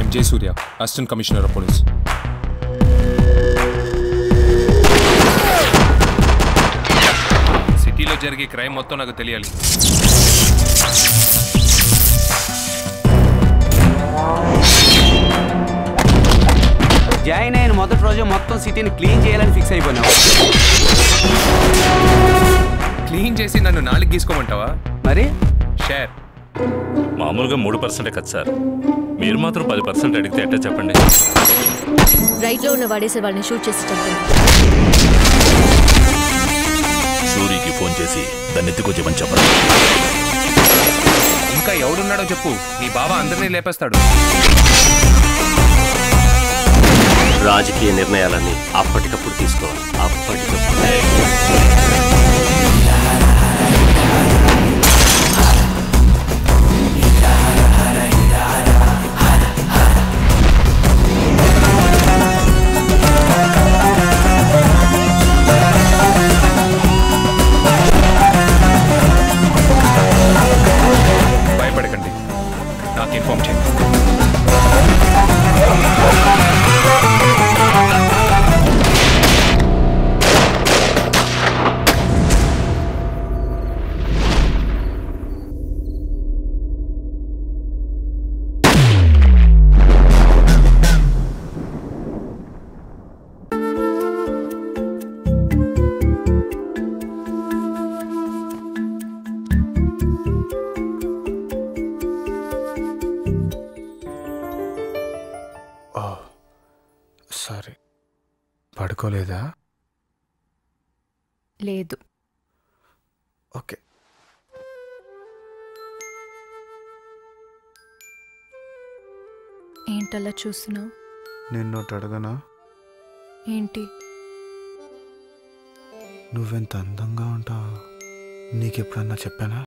I'm Jai Surya assistant commissioner of police సిటీలో జరిగే crime మొత్తం నాకు తెలియాలి జాయిన్ అయిన మొదటి రోజు మొత్తం సిటీని క్లీన్ చేయాలని ఫిక్స్ అయిపోయినావు క్లీన్ చేసి నన్ను నాలుగు గీసుకోమంటావా మరి షేర్ మామూలుగా మూడు పర్సెంటే కదా సార్ మీరు మాత్రం పది పర్సెంట్ అడిగితే ఎట్టా చెప్పండి రైట్ లో ఉన్న వాడేసే వాళ్ళని షూట్ చేసి చంపండి సూరికి ఫోన్ చేసి దాన్ని ఎత్తుకొచ్చేమని చెప్పండి ఇంకా ఎవడున్నాడో చెప్పు నీ బావ అందరినీ లేపేస్తాడు రాజకీయ నిర్ణయాలన్నీ అప్పటికప్పుడు తీసుకోవాలి అప్పటికప్పుడు భయపడకండి నాకు ఇన్ఫార్మ్ చేయండి సారీ పడుకోలేదా లేదు ఓకే ఏంటలా చూస్తున్నావు నిన్నోటి అడగనా ఏంటి నువ్వెంత అందంగా ఉంటావు నీకెప్పుడన్నా చెప్పానా